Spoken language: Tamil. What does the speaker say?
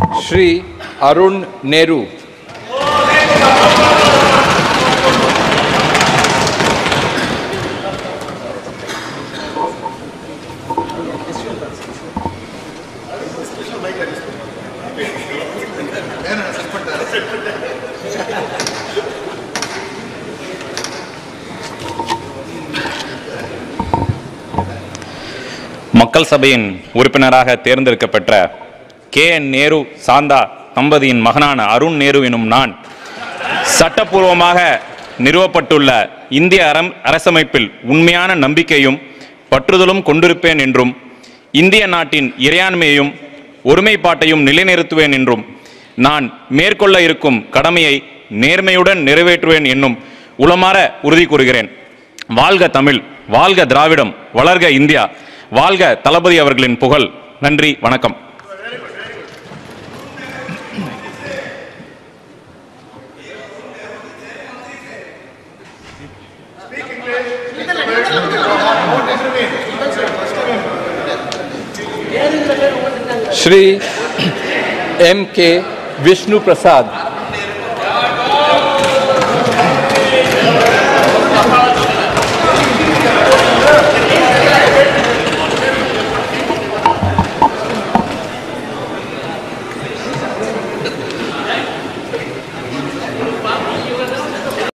श्री अरुण नेहरू மக்கள் சபையின் உறுப்பினராக தேர்ந்தெடுக்கப்பெற்ற கே என் நேரு சாந்தா தம்பதியின் மகனான அருண் நேரு எனும் நான் சட்டப்பூர்வமாக நிறுவப்பட்டுள்ள இந்திய அரம் அரசமைப்பில் உண்மையான நம்பிக்கையும் பற்றுதலும் கொண்டிருப்பேன் என்றும் இந்திய நாட்டின் இறையாண்மையையும் ஒருமைப்பாட்டையும் நிலைநிறுத்துவேன் என்றும் நான் மேற்கொள்ள இருக்கும் கடமையை நேர்மையுடன் நிறைவேற்றுவேன் என்னும் உளமாற உறுதி கூறுகிறேன் வாழ்க தமிழ் வாழ்க திராவிடம் வளர்க இந்தியா வாழ்க தளபதி அவர்களின் புகழ் நன்றி வணக்கம் श्री एम के विष्णु प्रसाद